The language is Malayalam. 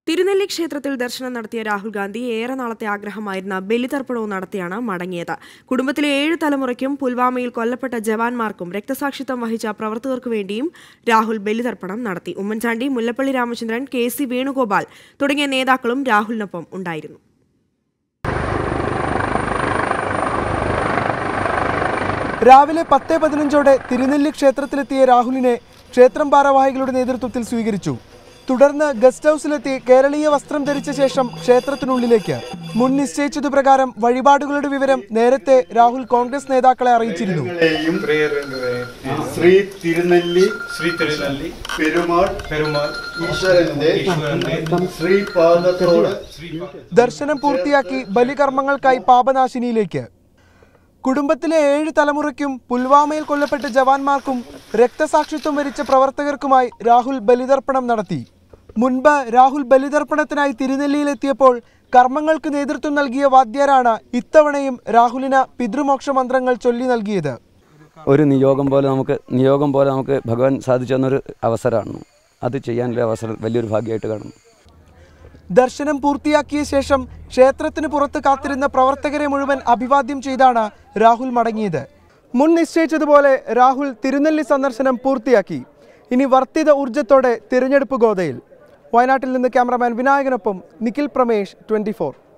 തിരുനെല്ലി ക്ഷേത്രത്തിൽ ദർശനം നടത്തിയ രാഹുൽ ഗാന്ധി ഏറെ നാളത്തെ ആഗ്രഹമായിരുന്ന ബലിതർപ്പണവും നടത്തിയാണ് മടങ്ങിയത് കുടുംബത്തിലെ ഏഴ് തലമുറയ്ക്കും പുൽവാമയിൽ കൊല്ലപ്പെട്ട ജവാന്മാർക്കും രക്തസാക്ഷിത്വം വഹിച്ച പ്രവർത്തകർക്കു വേണ്ടിയും രാഹുൽ ബലിതർപ്പണം നടത്തി ഉമ്മൻചാണ്ടി മുല്ലപ്പള്ളി രാമചന്ദ്രൻ കെ സി വേണുഗോപാൽ തുടങ്ങിയ നേതാക്കളും രാഹുലിനൊപ്പം ഉണ്ടായിരുന്നു രാവിലെ പത്ത് പതിനഞ്ചോടെ തിരുനെല്ലി ക്ഷേത്രത്തിലെത്തിയ രാഹുലിനെ ക്ഷേത്രം ഭാരവാഹികളുടെ നേതൃത്വത്തിൽ സ്വീകരിച്ചു തുടർന്ന് ഗസ്റ്റ് ഹൗസിലെത്തി കേരളീയ വസ്ത്രം ധരിച്ച ശേഷം ക്ഷേത്രത്തിനുള്ളിലേക്ക് മുൻ നിശ്ചയിച്ചതു പ്രകാരം വഴിപാടുകളുടെ വിവരം നേരത്തെ രാഹുൽ കോൺഗ്രസ് നേതാക്കളെ അറിയിച്ചിരുന്നു ങ്ങളെയും ശ്രീ തിരുനെല്ലി ശ്രീ തിരുനെല്ലി പെരുമാൾ പെരുമാൾ ഈശ്വരന്റെ ഈശ്വരന്റെ ശ്രീപാദത്തോട് ദർശനം പൂർത്തിയാക്കി ബലികർമ്മങ്ങൾക്കായി പാപനാശിനിയിലേക്ക് കുടുംബത്തിലെ ഏഴ് തലമുറയ്ക്കും പുൽവാമയിൽ കൊല്ലപ്പെട്ട ജവാന്മാർക്കും രക്തസാക്ഷിത്വം വരിച്ച പ്രവർത്തകർക്കുമായി രാഹുൽ ബലിതർപ്പണം നടത്തി മുൻപ് രാഹുൽ ബലിതർപ്പണത്തിനായി തിരുനെല്ലിയിലെത്തിയപ്പോൾ കർമ്മങ്ങൾക്ക് നേതൃത്വം നൽകിയ വാദ്യരാണ് ഇത്തവണയും രാഹുലിന് പിതൃമോക്ഷ മന്ത്രങ്ങൾ ചൊല്ലി നൽകിയത് ഒരു നിയോഗം പോലെ നമുക്ക് നിയോഗം പോലെ നമുക്ക് ഭഗവാൻ സാധിച്ചു തന്നൊരു അവസരമാണ് അത് ചെയ്യാനുള്ള അവസരം വലിയൊരു ഭാഗ്യമായിട്ട് കാണുന്നു ദർശനം പൂർത്തിയാക്കിയ ശേഷം ക്ഷേത്രത്തിന് പുറത്ത് കാത്തിരുന്ന പ്രവർത്തകരെ മുഴുവൻ അഭിവാദ്യം ചെയ്താണ് രാഹുൽ മടങ്ങിയത് മുൻ നിശ്ചയിച്ചതുപോലെ രാഹുൽ തിരുനെല്ലി സന്ദർശനം പൂർത്തിയാക്കി ഇനി വർദ്ധിത ഊർജത്തോടെ തിരഞ്ഞെടുപ്പ് ഗോതയിൽ വയനാട്ടിൽ നിന്ന് ക്യാമറാമാൻ വിനായകനൊപ്പം നിഖിൽ പ്രമേഷ് ട്വന്റി